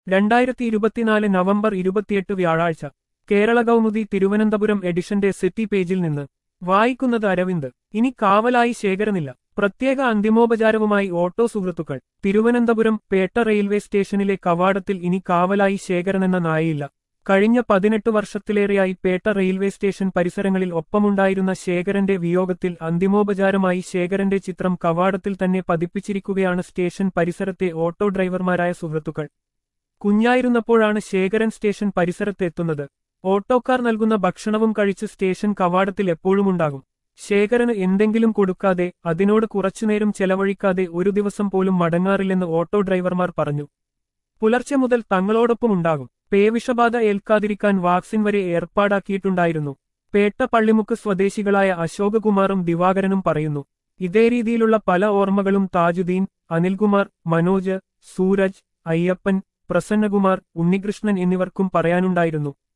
രണ്ടായിരത്തി ഇരുപത്തിനാല് നവംബർ ഇരുപത്തിയെട്ട് വ്യാഴാഴ്ച കേരള കൗമുദി തിരുവനന്തപുരം എഡിഷന്റെ സിറ്റി പേജിൽ നിന്ന് വായിക്കുന്നത് അരവിന്ദ് ഇനി കാവലായി ശേഖരനില്ല പ്രത്യേക അന്തിമോപചാരവുമായി ഓട്ടോ സുഹൃത്തുക്കൾ തിരുവനന്തപുരം പേട്ട റെയിൽവേ സ്റ്റേഷനിലെ കവാടത്തിൽ ഇനി കാവലായി ശേഖരനെന്ന നായയില്ല കഴിഞ്ഞ പതിനെട്ട് വർഷത്തിലേറെയായി പേട്ട റെയിൽവേ സ്റ്റേഷൻ പരിസരങ്ങളിൽ ഒപ്പമുണ്ടായിരുന്ന ശേഖരന്റെ വിയോഗത്തിൽ അന്തിമോപചാരമായി ശേഖരന്റെ ചിത്രം കവാടത്തിൽ തന്നെ പതിപ്പിച്ചിരിക്കുകയാണ് സ്റ്റേഷൻ പരിസരത്തെ ഓട്ടോ ഡ്രൈവർമാരായ സുഹൃത്തുക്കൾ കുഞ്ഞായിരുന്നപ്പോഴാണ് ശേഖരൻ സ്റ്റേഷൻ പരിസരത്ത് എത്തുന്നത് ഓട്ടോക്കാർ നൽകുന്ന ഭക്ഷണവും കഴിച്ച് സ്റ്റേഷൻ കവാടത്തിൽ എപ്പോഴുമുണ്ടാകും ശേഖരന് എന്തെങ്കിലും കൊടുക്കാതെ അതിനോട് കുറച്ചുനേരം ചെലവഴിക്കാതെ ഒരു ദിവസം പോലും മടങ്ങാറില്ലെന്ന് ഓട്ടോ ഡ്രൈവർമാർ പറഞ്ഞു പുലർച്ചെ മുതൽ തങ്ങളോടൊപ്പം ഉണ്ടാകും പേവിഷബാധ ഏൽക്കാതിരിക്കാൻ വാക്സിൻ വരെ ഏർപ്പാടാക്കിയിട്ടുണ്ടായിരുന്നു പേട്ട പള്ളിമുക്ക് സ്വദേശികളായ അശോകകുമാറും ദിവാകരനും പറയുന്നു ഇതേ രീതിയിലുള്ള പല ഓർമ്മകളും താജുദ്ദീൻ അനിൽകുമാർ മനോജ് സൂരജ് അയ്യപ്പൻ പ്രസന്നകുമാർ ഉണ്ണികൃഷ്ണൻ എന്നിവർക്കും പറയാനുണ്ടായിരുന്നു